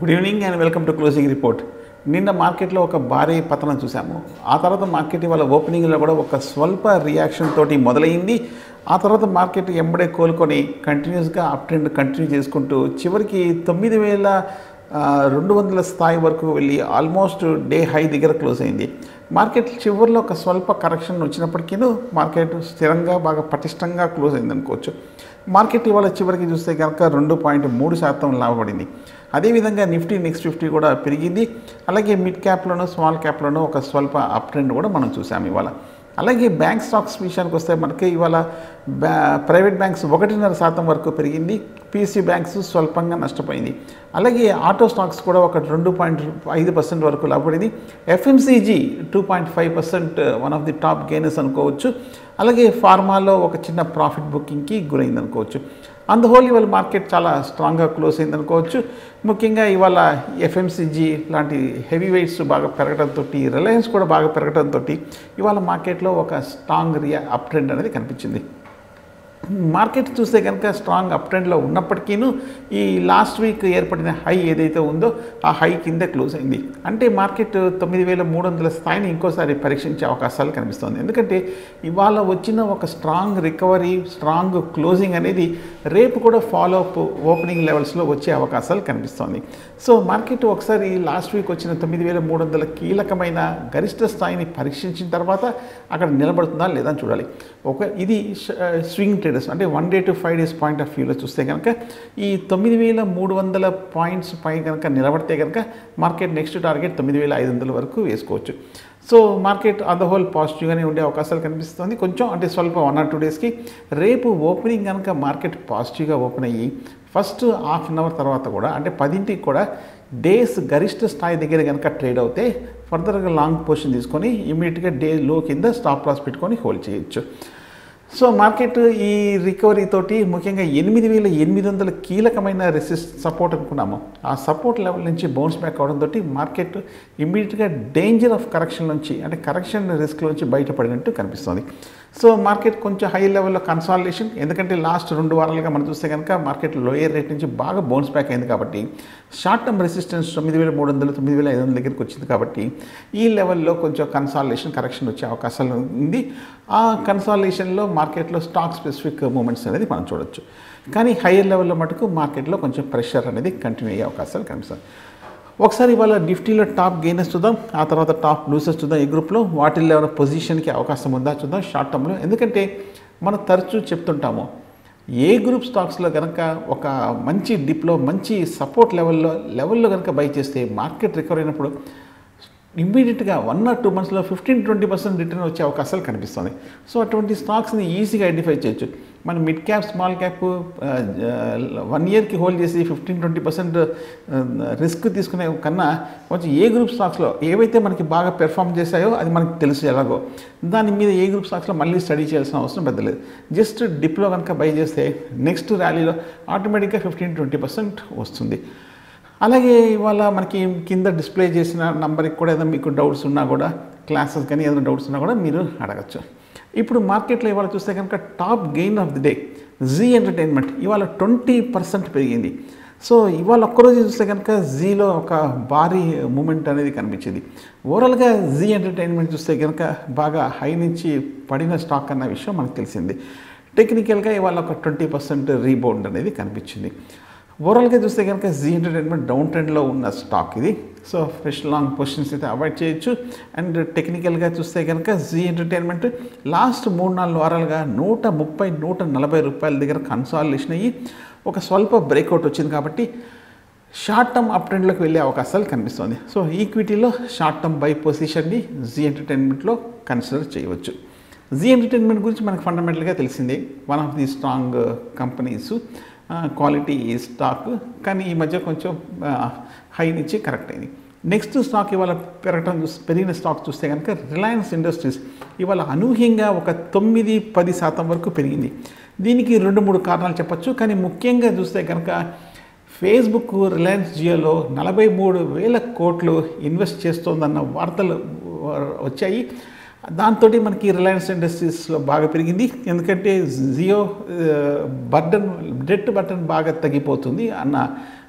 good evening and welcome to closing report నిన్న మార్కెట్లో ఒక భారీ పతనం చూసాము ఆ తర్వాత మార్కెట్ ఇవాళ ఓపెనింగ్లో కూడా ఒక స్వల్ప రియాక్షన్ తోటి మొదలైంది ఆ తర్వాత మార్కెట్ ఎంబడే కోలుకొని కంటిన్యూస్గా అప్ ట్రెండ్ కంటిన్యూ చేసుకుంటూ చివరికి తొమ్మిది వేల ఆ, రెండు వందల స్థాయి వరకు వెళ్ళి ఆల్మోస్ట్ డే హై దగ్గర క్లోజ్ అయింది మార్కెట్ చివరిలో ఒక స్వల్ప కరెక్షన్ వచ్చినప్పటికీ మార్కెట్ స్థిరంగా బాగా పటిష్టంగా క్లోజ్ అయింది అనుకోవచ్చు మార్కెట్ ఇవాళ చివరికి చూస్తే కనుక రెండు పాయింట్ మూడు శాతం లాభపడింది అదేవిధంగా నిఫ్టీ నెక్స్ట్ ఫిఫ్టీ కూడా పెరిగింది అలాగే మిడ్ క్యాప్లోనూ స్మాల్ క్యాప్లోనూ ఒక స్వల్ప అప్ ట్రెండ్ కూడా మనం చూసాము ఇవాళ అలాగే బ్యాంక్ స్టాక్స్ విషయానికి వస్తే మనకి ఇవాళ బ్యా ప్రైవేట్ బ్యాంక్స్ ఒకటిన్నర శాతం వరకు పెరిగింది పీసీ బ్యాంక్స్ స్వల్పంగా నష్టపోయింది అలాగే ఆటో స్టాక్స్ కూడా ఒక రెండు పాయింట్ ఐదు పర్సెంట్ వరకు లాభపడింది FMCG two point five percent one of the top gainers అనుకోవచ్చు అలాగే ఫార్మాలో ఒక చిన్న ప్రాఫిట్ బుకింగ్కి గురైంది అనుకోవచ్చు అందు హోల్ ఇవాళ మార్కెట్ చాలా స్ట్రాంగ్గా క్లోజ్ అయింది అనుకోవచ్చు ముఖ్యంగా ఇవాళ ఎఫ్ఎంసీజీ లాంటి హెవీ వెయిట్స్ బాగా పెరగడంతో రిలయన్స్ కూడా బాగా పెరగడంతో ఇవాళ మార్కెట్లో ఒక స్ట్రాంగ్ రియా అప్ ట్రెండ్ అనేది కనిపించింది మార్కెట్ చూస్తే కనుక స్ట్రాంగ్ అప్ ట్రెండ్లో ఉన్నప్పటికీను ఈ లాస్ట్ వీక్ ఏర్పడిన హై ఏదైతే ఉందో ఆ హై కింద క్లోజ్ అయింది అంటే మార్కెట్ తొమ్మిది వేల మూడు వందల స్థాయిని ఇంకోసారి పరీక్షించే అవకాశాలు కనిపిస్తుంది ఎందుకంటే ఇవాళ వచ్చిన ఒక స్ట్రాంగ్ రికవరీ స్ట్రాంగ్ క్లోజింగ్ అనేది రేపు కూడా ఫాలో అప్ ఓపెనింగ్ లెవెల్స్లో వచ్చే అవకాశాలు కనిపిస్తుంది సో మార్కెట్ ఒకసారి లాస్ట్ వీక్ వచ్చిన తొమ్మిది వేల మూడు వందల కీలకమైన గరిష్ట స్థాయిని పరీక్షించిన తర్వాత అక్కడ నిలబడుతుందా లేదా అని చూడాలి ఒక ఇది స్వింగ్ ట్రేడర్స్ అంటే one day to five days point of వ్యూలో చూస్తే కనుక ఈ తొమ్మిది వేల మూడు వందల పాయింట్స్ పై కనుక నిలబడితే కనుక మార్కెట్ నెక్స్ట్ టార్గెట్ తొమ్మిది వేల ఐదు వందల వరకు వేసుకోవచ్చు so market on the whole పాజిటివ్గానే ఉండే అవకాశాలు కనిపిస్తుంది కొంచెం అంటే స్వల్ప వన్ ఆర్ టూ డేస్కి రేపు ఓపెనింగ్ కనుక మార్కెట్ పాజిటివ్గా ఓపెన్ అయ్యి ఫస్ట్ హాఫ్ అన్ అవర్ తర్వాత కూడా అంటే పదింటికి కూడా డేస్ గరిష్ట స్థాయి దగ్గర కనుక ట్రేడ్ అవుతే ఫర్దర్గా లాంగ్ పొజిషన్ తీసుకొని ఇమీడియట్గా డే లో కింద స్టాప్ లాస్ పెట్టుకొని హోల్డ్ చేయొచ్చు సో మార్కెట్ ఈ రికవరీ తోటి ముఖ్యంగా ఎనిమిది వేల ఎనిమిది వందల కీలకమైన రెసిస్ట్ సపోర్ట్ అనుకున్నాము ఆ సపోర్ట్ లెవెల్ నుంచి బౌన్స్ బ్యాక్ అవడంతో మార్కెట్ ఇమ్మీడియట్గా డేంజర్ ఆఫ్ కరెక్షన్ నుంచి అంటే కరెక్షన్ రిస్క్ నుంచి బయటపడినట్టు కనిపిస్తుంది సో మార్కెట్ కొంచెం హై లెవెల్లో కన్సాలిడేషన్ ఎందుకంటే లాస్ట్ రెండు వారాలుగా మనం చూస్తే కనుక మార్కెట్ లోయర్ రేట్ నుంచి బాగా బౌన్స్ బ్యాక్ అయింది కాబట్టి షార్ట్ టర్మ్ రెసిస్టెన్స్ తొమ్మిది వేల మూడు వందలు తొమ్మిది వేల ఐదు వందల దగ్గరికి వచ్చింది కాబట్టి ఈ లెవెల్లో కొంచెం కన్సాలిడేషన్ కరెక్షన్ వచ్చే అవకాశాలు ఉంది ఆ కన్సాలిడేషన్లో మార్కెట్లో స్టాక్ స్పెసిఫిక్ మూమెంట్స్ అనేది మనం చూడొచ్చు కానీ హైయర్ లెవెల్లో మటుకు మార్కెట్లో కొంచెం ప్రెషర్ అనేది కంటిన్యూ అయ్యే అవకాశాలు కనిపిస్తాయి ఒకసారి ఇవాళ నిఫ్టీలో టాప్ గెయినర్స్ చూద్దాం ఆ తర్వాత టాప్ లూసర్స్ చూద్దాం ఈ గ్రూప్లో వాటిల్లో ఏమైనా పొజిషన్కి అవకాశం ఉందా చూద్దాం షార్ట్ టర్మ్లో ఎందుకంటే మనం తరచూ చెప్తుంటాము ఏ గ్రూప్ స్టాక్స్లో కనుక ఒక మంచి డిప్లో మంచి సపోర్ట్ లెవెల్లో లెవెల్లో కనుక బై చేస్తే మార్కెట్ రికవర్ అయినప్పుడు ఇమ్మీడియట్గా వన్ ఆర్ టూ మంత్స్లో ఫిఫ్టీన్ ట్వంటీ పర్సెంట్ రిటర్న్ వచ్చే అవకాశాలు కనిపిస్తుంది సో అటువంటి స్టాక్స్ని ఈజీగా ఐడెంటిఫై చేయొచ్చు మన mid cap small cap one ఇయర్కి హోల్డ్ చేసి ఫిఫ్టీన్ ట్వంటీ పర్సెంట్ రిస్క్ తీసుకునే కన్నా కొంచెం ఏ గ్రూప్ స్టాక్స్లో ఏవైతే మనకి బాగా పెర్ఫామ్ చేశాయో అది మనకి తెలుసు ఎలాగో దాని మీద ఏ గ్రూప్ స్టాక్స్లో మళ్ళీ స్టడీ చేయాల్సిన అవసరం పెద్దలేదు జస్ట్ డిప్లో కనుక బై చేస్తే నెక్స్ట్ ర్యాలీలో ఆటోమేటిక్గా ఫిఫ్టీన్ ట్వంటీ పర్సెంట్ వస్తుంది అలాగే ఇవాళ మనకి కింద డిస్ప్లే చేసిన నంబర్కి కూడా ఏదైనా మీకు డౌట్స్ ఉన్నా కూడా క్లాసెస్ కానీ ఏదైనా డౌట్స్ ఉన్నా కూడా మీరు అడగచ్చు ఇప్పుడు మార్కెట్లో ఇవాళ చూస్తే కనుక top gain of the day Zee Entertainment ఇవాళ ట్వంటీ పర్సెంట్ పెరిగింది సో ఇవాళ ఒక్కరోజు చూస్తే కనుక జీలో ఒక భారీ మూమెంట్ అనేది కనిపించింది ఓవరాల్గా జీ ఎంటర్టైన్మెంట్ చూస్తే కనుక బాగా హై నుంచి పడిన స్టాక్ అన్న విషయం మనకు తెలిసింది టెక్నికల్గా ఇవాళ ఒక ట్వంటీ పర్సెంట్ రీబౌండ్ అనేది కనిపించింది ఓవరాల్గా చూస్తే కనుక జీ ఎంటర్టైన్మెంట్ డౌన్ ట్రెండ్లో ఉన్న స్టాక్ ఇది సో ఫ్రెష్ లాంగ్ పొజిషన్స్ అయితే అవాయిడ్ చేయొచ్చు అండ్ టెక్నికల్గా చూస్తే కనుక జీ ఎంటర్టైన్మెంట్ లాస్ట్ మూడు నాలుగు వారాలుగా నూట ముప్పై నూట నలభై రూపాయల దగ్గర కన్సాలిడేషన్ అయ్యి ఒక స్వల్ప బ్రేక్అవుట్ వచ్చింది కాబట్టి షార్ట్ టర్మ్ అప్ ట్రెండ్లోకి వెళ్ళే అవకాశాలు కనిపిస్తుంది సో ఈక్విటీలో షార్ట్ టర్మ్ బై పొజిషన్ని జీ ఎంటర్టైన్మెంట్లో కన్సిడర్ చేయవచ్చు జీ ఎంటర్టైన్మెంట్ గురించి మనకు ఫండమెంటల్గా తెలిసిందే one of the strong companies quality stock కానీ ఈ మధ్య కొంచెం హై నుంచి కరెక్ట్ అయింది నెక్స్ట్ స్టాక్ ఇవాళ పెరగటం చూసి పెరిగిన స్టాక్ చూస్తే కనుక రిలయన్స్ ఇండస్ట్రీస్ ఇవాళ అనూహ్యంగా ఒక తొమ్మిది పది శాతం వరకు పెరిగింది దీనికి రెండు మూడు కారణాలు చెప్పచ్చు కానీ ముఖ్యంగా చూస్తే కనుక ఫేస్బుక్ రిలయన్స్ జియోలో నలభై మూడు వేల కోట్లు ఇన్వెస్ట్ చేస్తోందన్న వార్తలు వచ్చాయి దాంతో మనకి రిలయన్స్ ఇండస్ట్రీస్లో బాగా పెరిగింది ఎందుకంటే జియో బర్డన్ డెట్ బటన్ బాగా తగ్గిపోతుంది అన్న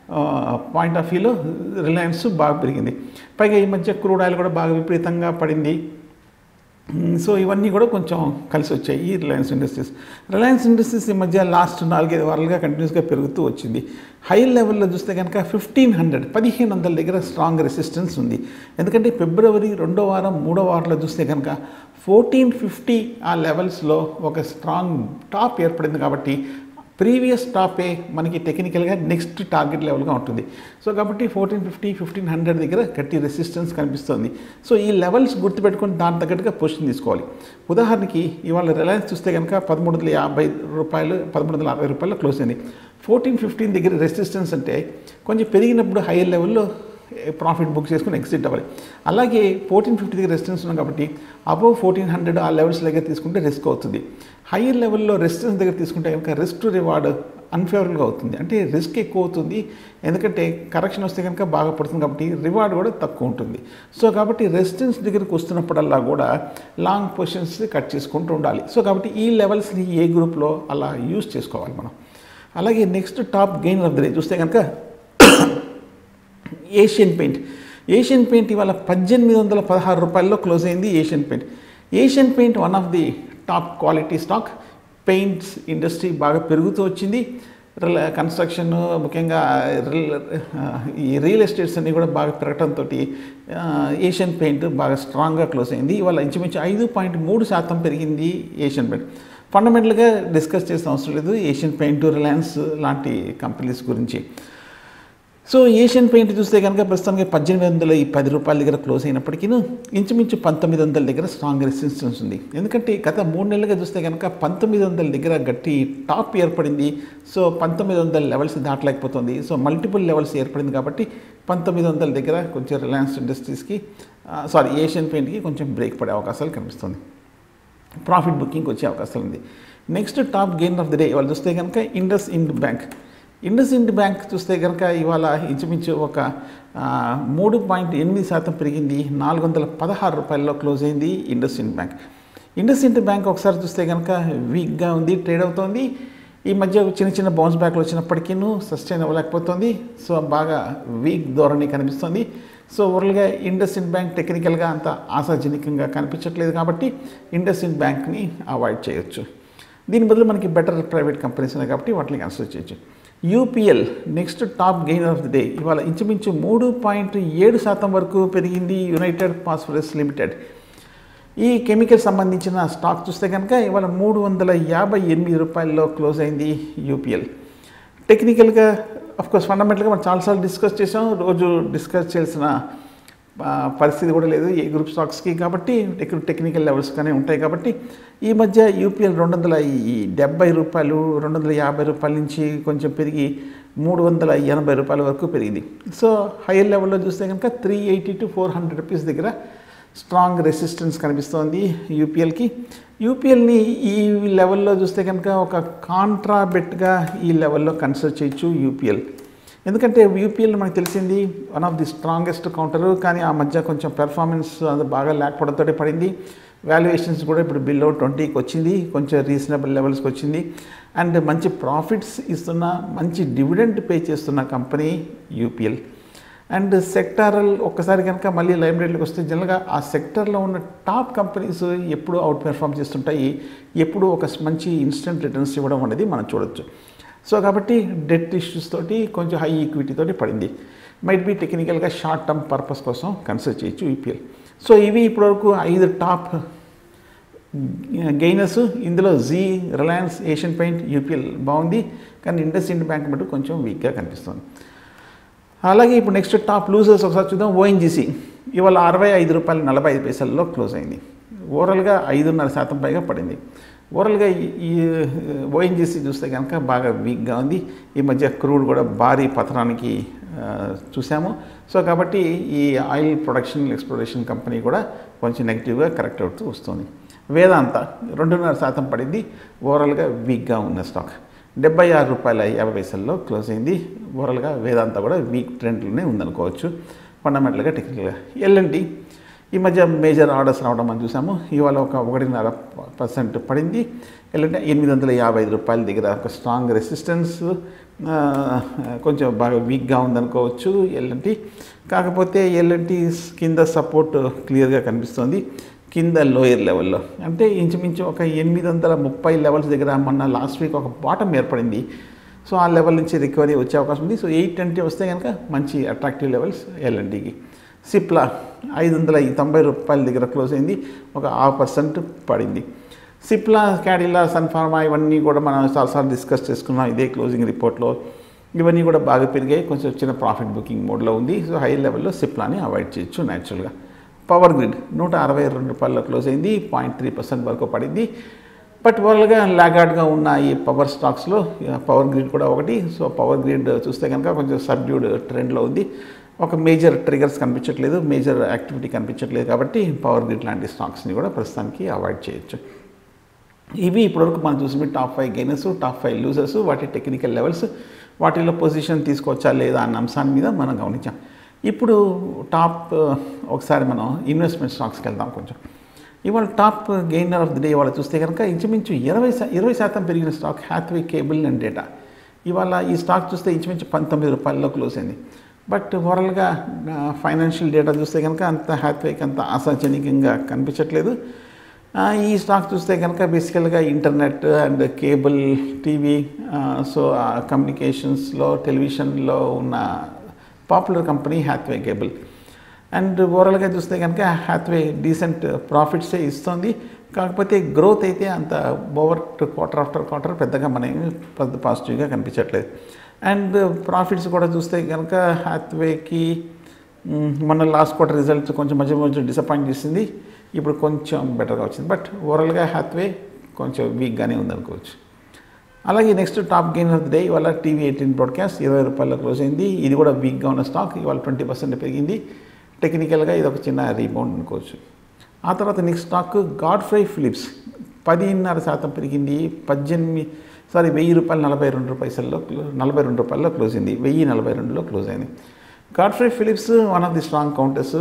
పాయింట్ ఆఫ్ వ్యూలో రిలయన్స్ బాగా పెరిగింది పైగా ఈ మధ్య క్రూడ్ ఆయిల్ కూడా బాగా విపరీతంగా పడింది మ్, సో ఇవన్నీ కూడా కొంచెం కలిసి వచ్చాయి ఈ రిలయన్స్ ఇండస్ట్రీస్ రిలయన్స్ ఇండస్ట్రీస్ ఈ మధ్య లాస్ట్ నాలుగైదు వారాలుగా కంటిన్యూస్గా పెరుగుతూ వచ్చింది హై లెవెల్లో చూస్తే కనుక ఫిఫ్టీన్ హండ్రెడ్ పదిహేను వందల దగ్గర స్ట్రాంగ్ రెసిస్టెన్స్ ఉంది ఎందుకంటే ఫిబ్రవరి రెండో వారం మూడో వారంలో చూస్తే కనుక ఫోర్టీన్ ఫిఫ్టీ ఆ లెవెల్స్లో ఒక స్ట్రాంగ్ టాప్ ఏర్పడింది కాబట్టి ప్రీవియస్ టాపే మనకి టెక్నికల్గా నెక్స్ట్ టార్గెట్ లెవెల్గా ఉంటుంది సో కాబట్టి ఫోర్టీన్ ఫిఫ్టీ ఫిఫ్టీన్ హండ్రెడ్ దగ్గర గట్టి రెసిస్టెన్స్ కనిపిస్తుంది సో ఈ లెవెల్స్ గుర్తుపెట్టుకొని దాని తగ్గట్టుగా పొజిషన్ తీసుకోవాలి ఉదాహరణకి ఇవాళ రిలయన్స్ చూస్తే కనుక పదమూడు వందల యాభై రూపాయలు పదమూడు వందల అరవై రూపాయలు క్లోజ్ అయింది ఫోర్టీన్ ఫిఫ్టీన్ దగ్గర రెసిస్టెన్స్ అంటే కొంచెం పెరిగినప్పుడు హైయర్ లెవెల్లో ప్రాఫిట్ బుక్ చేసుకుని ఎగ్జిట్ అవ్వాలి అలాగే ఫోర్టీన్ ఫిఫ్టీ దగ్గర రెసిస్టెన్స్ ఉన్నాం కాబట్టి అబోవ్ ఫోర్టీన్ హండ్రెడ్ ఆ లెవెల్స్ దగ్గర తీసుకుంటే రిస్క్ అవుతుంది హైయర్ లెవెల్లో రెసిస్టెన్స్ దగ్గర తీసుకుంటే కనుక రిస్క్ టు రివార్డ్ అన్ఫేవరబుల్గా అవుతుంది అంటే రిస్క్ ఎక్కువ అవుతుంది ఎందుకంటే కరెక్షన్ వస్తే కనుక బాగా పడుతుంది కాబట్టి రివార్డ్ కూడా తక్కువ ఉంటుంది సో కాబట్టి రెసిస్టెన్స్ దగ్గరికి వస్తున్నప్పుడల్లా కూడా లాంగ్ పొజిషన్స్ కట్ చేసుకుంటూ ఉండాలి సో కాబట్టి ఈ లెవెల్స్ని ఏ గ్రూప్లో అలా యూస్ చేసుకోవాలి మనం అలాగే next top gain of the day చూస్తే కనుక ఏషియన్ పెయింట్ ఏషియన్ పెయింట్ ఇవాళ పద్దెనిమిది వందల పదహారు రూపాయల్లో క్లోజ్ అయింది Asian Paint Asian Paint one of the top quality stock paints industry బాగా పెరుగుతూ వచ్చింది రిల కన్స్ట్రక్షన్ ముఖ్యంగా రిల్ ఈ రియల్ ఎస్టేట్స్ అన్నీ కూడా బాగా పెరగడంతో ఏషియన్ పెయింట్ బాగా స్ట్రాంగ్గా క్లోజ్ అయింది ఇవాళ ఇంచుమించు ఐదు పాయింట్ మూడు శాతం పెరిగింది ఏషియన్ పెయింట్ ఫండమెంటల్గా డిస్కస్ చేసిన అవసరం లేదు ఏషియన్ పెయింట్ రిలయన్స్ లాంటి కంపెనీస్ గురించి సో ఏషియన్ పెయింట్ చూస్తే కనుక ప్రస్తుతానికి పద్దెనిమిది వందల ఈ పది రూపాయల దగ్గర క్లోజ్ అయినప్పటికీ ఇంచుమించు పంతొమ్మిది వందల దగ్గర స్ట్రాంగ్ రెసిస్టెన్స్ ఉంది ఎందుకంటే గత మూడు నెలలుగా చూస్తే కనుక పంతొమ్మిది వందల దగ్గర గట్టి టాప్ ఏర్పడింది సో పంతొమ్మిది వందల లెవెల్స్ దాటలేకపోతుంది సో మల్టిపుల్ లెవెల్స్ ఏర్పడింది కాబట్టి పంతొమ్మిది వందల దగ్గర కొంచెం రిలయన్స్ ఇండస్ట్రీస్కి సారీ ఏషియన్ పెయింట్కి కొంచెం బ్రేక్ పడే అవకాశాలు కనిపిస్తుంది ప్రాఫిట్ బుకింగ్ వచ్చే అవకాశాలు ఉంది next top gain of the day వాళ్ళు చూస్తే కనుక ఇండస్ ఇండ్ బ్యాంక్ ఇండస్ ఇండ్ బ్యాంక్ చూస్తే కనుక ఇవాళ ఇంచుమించు ఒక ఆ, మూడు పాయింట్ ఎనిమిది శాతం పెరిగింది నాలుగు వందల పదహారు రూపాయల్లో క్లోజ్ అయింది ఇండస్ ఇండ్ బ్యాంక్ ఇండస్ ఇండ్ బ్యాంక్ ఒకసారి చూస్తే కనుక వీక్గా ఉంది ట్రేడ్ అవుతోంది ఈ మధ్య చిన్న చిన్న బౌన్స్ బ్యాక్లు వచ్చినప్పటికీ సస్టైన్ అవ్వలేకపోతుంది సో బాగా వీక్ ధోరణి కనిపిస్తుంది సో ఓవరాల్గా ఇండస్ ఇండ్ బ్యాంక్ టెక్నికల్గా అంత ఆశాజనకంగా కనిపించట్లేదు కాబట్టి ఇండస్ ఇండ్ బ్యాంక్ని అవాయిడ్ చేయొచ్చు దీని బదులు మనకి బెటర్ ప్రైవేట్ కంపెనీస్ ఉన్నాయి కాబట్టి వాటిని కన్సిడర్ చేయొచ్చు UPL next top gain of the day ఇవాళ ఇంచుమించు మూడు పాయింట్ ఏడు శాతం వరకు పెరిగింది యునైటెడ్ ఫాస్ఫరస్ లిమిటెడ్ ఈ కెమికల్ సంబంధించిన స్టాక్ చూస్తే కనుక ఇవాళ మూడు వందల యాభై ఎనిమిది రూపాయల్లో క్లోజ్ అయింది యూపీఎల్ టెక్నికల్గా కోర్స్ ఫండమెంటల్గా మనం చాలాసార్లు డిస్కస్ చేసాం రోజు డిస్కస్ చేయాల్సిన ఆ, పరిస్థితి కూడా లేదు ఏ గ్రూప్ స్టాక్స్కి కాబట్టి టెక్ టెక్నికల్ లెవెల్స్ కానీ ఉంటాయి కాబట్టి ఈ మధ్య యూపీఎల్ రెండు వందల ఈ డెబ్బై రూపాయలు రెండు వందల యాభై రూపాయల నుంచి కొంచెం పెరిగి మూడు వందల ఎనభై రూపాయల వరకు పెరిగింది సో హైయర్ లెవెల్లో చూస్తే కనుక three eighty to four hundred rupees దగ్గర స్ట్రాంగ్ రెసిస్టెన్స్ కనిపిస్తోంది యూపీఎల్కి యూపీఎల్ని ఈ లెవెల్లో చూస్తే కనుక ఒక కాంట్రా బెట్గా ఈ లెవెల్లో కన్సిడర్ చేయొచ్చు యూపీఎల్ ఎందుకంటే యూపీఎల్ మనకు తెలిసింది one of the strongest counter కానీ ఆ మధ్య కొంచెం పెర్ఫార్మెన్స్ అది బాగా లేకపోవడంతో పడింది వాల్యుయేషన్స్ కూడా ఇప్పుడు బిలో ట్వంటీకి వచ్చింది కొంచెం రీజనబుల్ లెవెల్స్కి వచ్చింది అండ్ మంచి ప్రాఫిట్స్ ఇస్తున్న మంచి డివిడెంట్ పే చేస్తున్న కంపెనీ యూపీఎల్ అండ్ సెక్టారల్ ఒక్కసారి కనుక మళ్ళీ లైబ్రరీలోకి వస్తే జనరల్గా ఆ సెక్టర్లో ఉన్న టాప్ కంపెనీస్ ఎప్పుడు అవుట్ పెర్ఫామ్ చేస్తుంటాయి ఎప్పుడు ఒక మంచి ఇన్స్టెంట్ రిటర్న్స్ ఇవ్వడం అనేది మనం చూడొచ్చు సో కాబట్టి డెట్ ఇష్యూస్ తోటి కొంచెం హై ఈక్విటీ తోటి పడింది మైట్ బి టెక్నికల్గా షార్ట్ టర్మ్ పర్పస్ కోసం కన్సిడర్ చేయొచ్చు ఈపీఎల్ సో ఇవి ఇప్పటివరకు ఐదు టాప్ గెయినర్స్ ఇందులో జీ రిలయన్స్ ఏషియన్ పెయింట్ యూపీఎల్ బాగుంది కానీ ఇండస్ ఇండ్ బ్యాంక్ మటు కొంచెం వీక్గా కనిపిస్తుంది అలాగే ఇప్పుడు నెక్స్ట్ టాప్ లూజర్స్ ఒకసారి చూద్దాం ఓఎన్జీసీ ఇవాళ అరవై ఐదు రూపాయలు నలభై ఐదు పైసల్లో క్లోజ్ అయింది ఓవరాల్గా ఐదున్నర శాతం పైగా పడింది ఓవరాల్గా ఈ- ఈ ఓఎన్జీసీ చూస్తే కనుక బాగా వీక్గా ఉంది ఈ మధ్య క్రూడ్ కూడా భారీ పతనానికి ఆ, చూసాము సో కాబట్టి ఈ ఆయిల్ ప్రొడక్షన్ ఎక్స్ప్లోరేషన్ కంపెనీ కూడా కొంచెం నెగిటివ్గా కరెక్ట్ అవుతూ వస్తుంది వేదాంత రెండున్నర శాతం పడింది ఓవరాల్గా వీక్గా ఉన్న స్టాక్ డెబ్బై ఆరు రూపాయల యాభై పైసల్లో క్లోజ్ అయింది ఓవరాల్గా వేదాంత కూడా వీక్ ట్రెండ్లోనే ఉందనుకోవచ్చు ఫండమెంటల్గా టెక్నికల్గా ఎల్ఎన్టీ ఈ మధ్య మేజర్ ఆర్డర్స్ రావడం మనం చూసాము ఇవాళ ఒక ఒకటిన్నర పర్సెంట్ పడింది ఎల్లంటే ఎనిమిది వందల యాభై ఐదు రూపాయల దగ్గర ఒక స్ట్రాంగ్ రెసిస్టెన్స్ ఆ, కొంచెం బాగా వీక్గా ఉందనుకోవచ్చు ఎల్ఎన్టీ కాకపోతే ఎల్ఎన్టీ కింద సపోర్ట్ క్లియర్గా కనిపిస్తుంది కింద లోయర్ లెవెల్లో అంటే ఇంచుమించు ఒక ఎనిమిది వందల ముప్పై లెవెల్స్ దగ్గర మొన్న లాస్ట్ వీక్ ఒక బాటం ఏర్పడింది సో ఆ లెవెల్ నుంచి రికవరీ వచ్చే అవకాశం ఉంది సో ఎయిట్ ట్వంటీ వస్తే కనుక మంచి అట్రాక్టివ్ లెవెల్స్ ఎల్ఎన్టీకి సిప్లా ఐదు వందల తొంభై రూపాయల దగ్గర క్లోజ్ అయింది ఒక ఆరు పర్సెంట్ పడింది సిప్లా క్యాడిలా సన్ఫార్మా ఇవన్నీ కూడా మనం చాలాసార్లు డిస్కస్ చేసుకున్నాం ఇదే క్లోజింగ్ రిపోర్ట్లో ఇవన్నీ కూడా బాగా పెరిగాయి కొంచెం చిన్న ప్రాఫిట్ బుకింగ్ మోడ్లో ఉంది సో హై లెవెల్లో సిప్లాని అవాయిడ్ చేయొచ్చు న్యాచురల్గా పవర్ గ్రిడ్ నూట అరవై రెండు రూపాయల్లో క్లోజ్ అయింది పాయింట్ త్రీ పర్సెంట్ వరకు పడింది బట్ ఓవరాల్గా లాగార్డ్గా ఉన్న ఈ పవర్ స్టాక్స్లో పవర్ గ్రిడ్ కూడా ఒకటి సో పవర్ గ్రిడ్ చూస్తే కనుక కొంచెం సబ్డ్యూడ్ ట్రెండ్లో ఉంది ఒక మేజర్ ట్రిగర్స్ కనిపించట్లేదు మేజర్ యాక్టివిటీ కనిపించట్లేదు కాబట్టి పవర్ గ్రిడ్ లాంటి స్టాక్స్ని కూడా ప్రస్తుతానికి అవాయిడ్ చేయొచ్చు ఇవి ఇప్పటివరకు మనం చూసిన top five gainers top five losers వాటి టెక్నికల్ లెవెల్స్ వాటిలో పొజిషన్ తీసుకోవచ్చా లేదా అన్న అంశాన్ని మీద మనం గమనించాం ఇప్పుడు టాప్ ఒకసారి మనం ఇన్వెస్ట్మెంట్ స్టాక్స్కి వెళ్దాం కొంచెం ఇవాళ top gainer of the day ఇవాళ చూస్తే కనుక ఇంచుమించు ఇరవై శా ఇరవై శాతం పెరిగిన stock Hathway cable and data ఇవాళ ఈ స్టాక్ చూస్తే ఇంచుమించు పంతొమ్మిది రూపాయల్లో క్లోజ్ అయింది బట్ ఓవరాల్గా ఫైనాన్షియల్ డేటా చూస్తే కనుక అంత హ్యాత్వేకి అంత ఆశాజనకంగా కనిపించట్లేదు ఆ, ఈ స్టాక్ చూస్తే కనుక బేసికల్గా internet and cable TV so కమ్యూనికేషన్స్లో టెలివిజన్లో ఉన్న popular company Hathway cable and ఓవరాల్గా చూస్తే కనుక హ్యాత్వే డీసెంట్ ప్రాఫిట్సే ఇస్తుంది కాకపోతే గ్రోత్ అయితే అంత ఓవర్ క్వార్టర్ ఆఫ్టర్ క్వార్టర్ పెద్దగా మనకి పెద్ద పాజిటివ్గా కనిపించట్లేదు అండ్ ప్రాఫిట్స్ కూడా చూస్తే కనుక హ్యాత్వేకి మ్, మొన్న లాస్ట్ క్వార్టర్ రిజల్ట్స్ కొంచెం మధ్య మధ్య డిసప్పాయింట్ చేసింది ఇప్పుడు కొంచెం బెటర్గా వచ్చింది బట్ ఓవరాల్గా హ్యాత్వే కొంచెం వీక్గానే ఉందనుకోవచ్చు అలాగే next top gain of the day ఇవాళ టీవీ ఎయిటీన్ బ్రాడ్కాస్ట్ ఇరవై రూపాయల్లో క్లోజ్ అయింది ఇది కూడా వీక్గా ఉన్న స్టాక్ ఇవాళ ట్వంటీ పర్సెంట్ పెరిగింది టెక్నికల్గా ఇది ఒక చిన్న రీబౌండ్ అనుకోవచ్చు ఆ తర్వాత next stock Godfrey Phillips పదిన్నర శాతం పెరిగింది పద్దెనిమిది సారీ వెయ్యి రూపాయలు నలభై రెండు పైసల్లో క్లో- నలభై రెండు రూపాయల్లో క్లోజ్ అయింది వెయ్యి నలభై రెండులో క్లోజ్ అయింది Godfrey Phillips one of the strong counters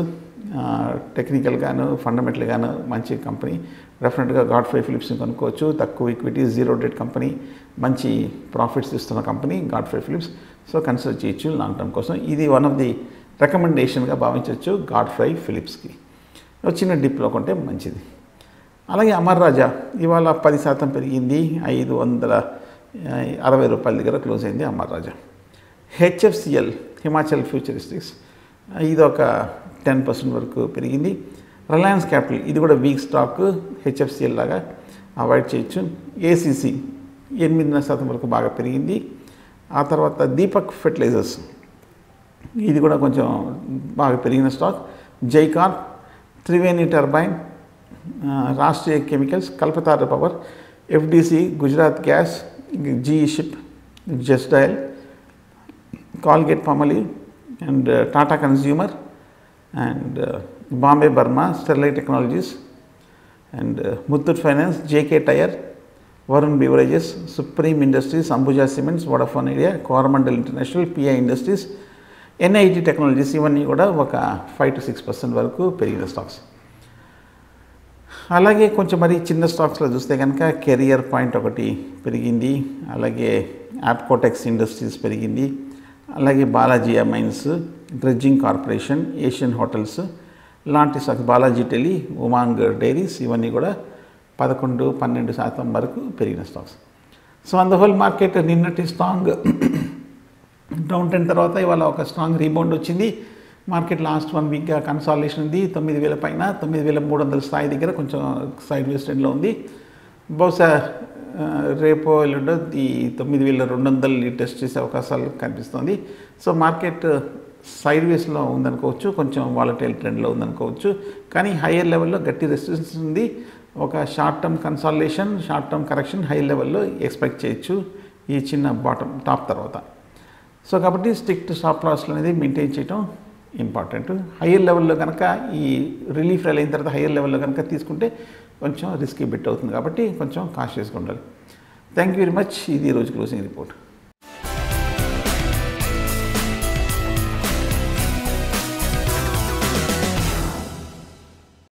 టెక్నికల్గాను ఫండమెంటల్గాను మంచి కంపెనీ డెఫినెట్గా గాడ్ఫ్రై ఫిలిప్స్ని కొనుక్కోవచ్చు తక్కువ ఈక్విటీ జీరో డెట్ కంపెనీ మంచి ప్రాఫిట్స్ ఇస్తున్న company Godfrey Phillips so consider చేయొచ్చు లాంగ్ టర్మ్ కోసం ఇది వన్ ఆఫ్ ది రికమెండేషన్గా భావించవచ్చు గాడ్ఫ్రై ఫిలిప్స్కి ఒక చిన్న డిప్లో కొంటే మంచిది అలాగే అమర్ రాజా ఇవాళ పది శాతం పెరిగింది ఐదు వందల ఆ, అరవై రూపాయల దగ్గర క్లోజ్ అయింది అమర్ రాజా హెచ్ఎఫ్సిఎల్ హిమాచల్ ఫ్యూచరిస్టిక్స్ ఇది ఒక టెన్ పర్సెంట్ వరకు పెరిగింది రిలయన్స్ క్యాపిటల్ ఇది కూడా వీక్ స్టాక్ హెచ్ఎఫ్సిఎల్ లాగా అవాయిడ్ చేయొచ్చు ఏసీసీ ఎనిమిదిన్నర శాతం వరకు బాగా పెరిగింది ఆ తర్వాత దీపక్ ఫెర్టిలైజర్స్ ఇది కూడా కొంచెం బాగా పెరిగిన స్టాక్ జైకార్ త్రివేణి టర్బైన్ ఆ, Rashtriya chemicals Kalpataru power FDC Gujarat gas GE ship just dial Colgate Palmolive and Tata consumer and Bombay Burmah Sterlite technologies and Muthoot finance JK tyre Varun beverages Supreme industries Ambuja cements Vodafone India Coromandel international PI industries NIT technologies ఇవన్నీ కూడా ఒక five to six percent వరకు పెరిగిన stocks అలాగే కొంచెం మరి చిన్న స్టాక్స్లో చూస్తే కనుక కెరియర్ పాయింట్ ఒకటి పెరిగింది అలాగే యాప్కోటెక్స్ ఇండస్ట్రీస్ పెరిగింది అలాగే Balaji mines dredging corporation Asian hotels లాంటి stocks Balaji tele Umang dairies ఇవన్నీ కూడా పదకొండు పన్నెండు శాతం వరకు పెరిగిన stocks so on the whole market నిన్నటి స్ట్రాంగ్ డౌన్ టెన్ తర్వాత ఇవాళ ఒక స్ట్రాంగ్ రీబౌండ్ వచ్చింది మార్కెట్ లాస్ట్ వన్ వీక్గా కన్సాలేషన్ ఉంది తొమ్మిది వేల పైన తొమ్మిది వేల మూడు వందల స్థాయి దగ్గర కొంచెం సైడ్ వేస్ ట్రెండ్లో ఉంది బహుశా ఆ, రేపో ఎల్లుండో ఈ తొమ్మిది వేల రెండు వందలు టెస్ట్ చేసే అవకాశాలు కనిపిస్తుంది సో మార్కెట్ సైడ్ వేస్లో ఉందనుకోవచ్చు కొంచెం వాలటైల్ ట్రెండ్లో ఉందనుకోవచ్చు కానీ హయ్యర్ లెవెల్లో గట్టి రెసిస్టెన్స్ ఉంది ఒక short term consolidation short term correction high లెవెల్లో ఎక్స్పెక్ట్ చేయొచ్చు ఈ చిన్న బాటమ్ టాప్ తర్వాత సో కాబట్టి స్ట్రిక్ట్ స్టాప్ లాస్లు అనేది మెయింటైన్ చేయడం ఇంపార్టెంట్ హయ్యర్ లెవెల్లో కనుక ఈ రిలీఫ్ రైల్ అయిన తర్వాత హయ్యర్ లెవెల్లో కనుక తీసుకుంటే కొంచెం రిస్కీ బిట్ అవుతుంది కాబట్టి కొంచెం కాషియస్గా ఉండాలి థ్యాంక్ యూ వెరీ మచ్ ఇది ఈ రోజు క్లోజింగ్ రిపోర్ట్